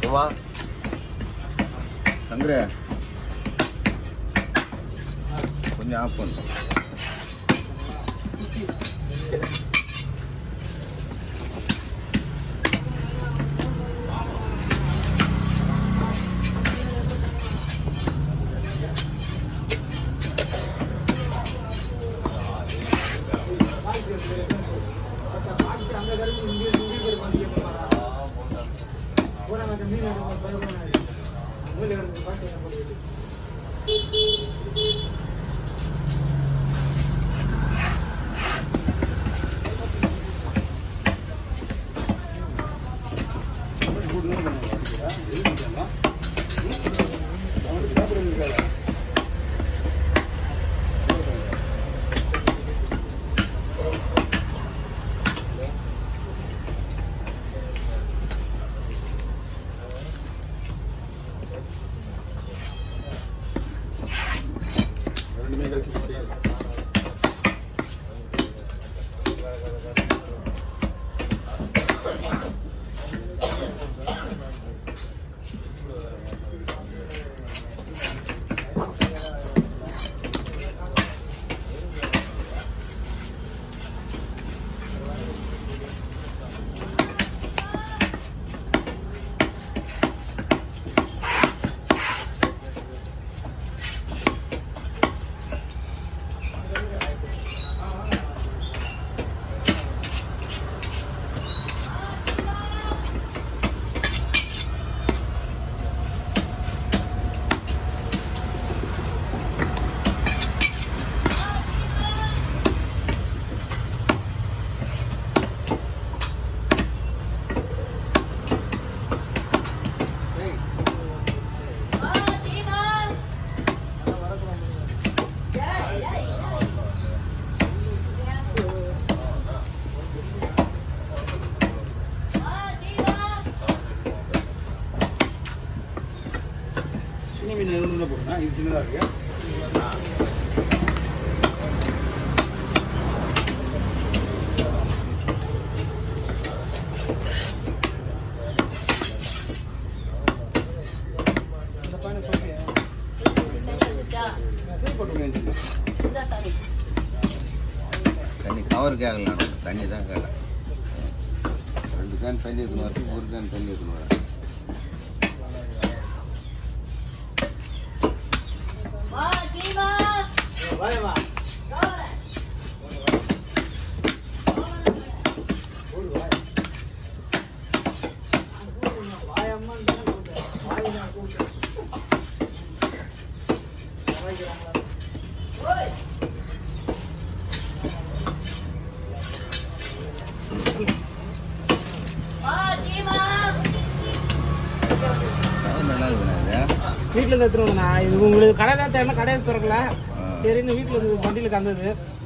சும்மா சங்கரே கொஞ்சம் ஆஃப் பண்ணு சின்ன மீன் உள்ள போடுனா இது சின்னதா இருக்கு தண்ணி கவர் கேட்கலாம் தண்ணி தான் கேட்கலாம் ரெண்டு கேன் தண்ணி எடுத்துன்னு வரது ஒரு கேன் தண்ணி எடுத்துன்னு வரேன் கவர் நல்லா இருக்குண்ணா இது வீட்டில் இருந்து எடுத்துட்டு வந்தேன் இது உங்களுக்கு கடை தான் தேவை கடையை திறக்கல ஆ. சரின்னு வீட்டில் இருந்து வண்டியில் கந்தது